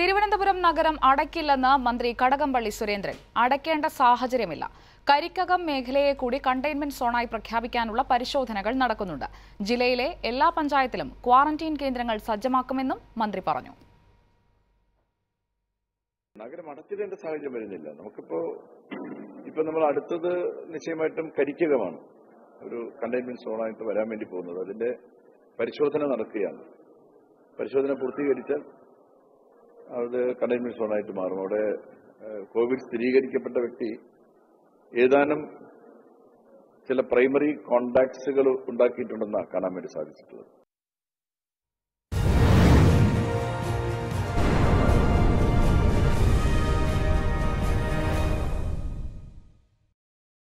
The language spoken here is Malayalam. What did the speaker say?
തിരുവനന്തപുരം നഗരം അടയ്ക്കില്ലെന്ന് മന്ത്രി കടകംപള്ളി സുരേന്ദ്രൻ അടയ്ക്കേണ്ട സാഹചര്യമില്ല കരിക്കകം മേഖലയെ കൂടി കണ്ടെയ്ൻമെന്റ് സോണായി പ്രഖ്യാപിക്കാനുള്ള പരിശോധനകൾ നടക്കുന്നുണ്ട് ജില്ലയിലെ എല്ലാ പഞ്ചായത്തിലും ക്വാറന്റീൻ കേന്ദ്രങ്ങൾ സജ്ജമാക്കുമെന്നും മന്ത്രി പറഞ്ഞു നഗരം അടച്ചിടേണ്ട സാഹചര്യം വരുന്നില്ല നമുക്കിപ്പോ ഇപ്പൊ നമ്മൾ അടുത്തത് നിശ്ചയമായിട്ടും കരിക്കകമാണ് ഒരു കണ്ടെയ്ൻമെന്റ് സോണായിട്ട് വരാൻ വേണ്ടി പോകുന്നത് അതിന്റെ പരിശോധന നടക്കുകയാണ് പരിശോധന പൂർത്തീകരിച്ചാൽ അത് കണ്ടെയ്ൻമെന്റ് സോണായിട്ട് മാറും അവിടെ ഏഹ്, കോവിഡ് സ്ഥിരീകരിക്കപ്പെട്ട വ്യക്തി ഏതാനും ചില പ്രൈമറി കോണ്ടാക്ട്സുകൾ ഉണ്ടാക്കിയിട്ടുണ്ടെന്നാണ് കാണാൻ വേണ്ടി സാധിച്ചിട്ടുള്ളത്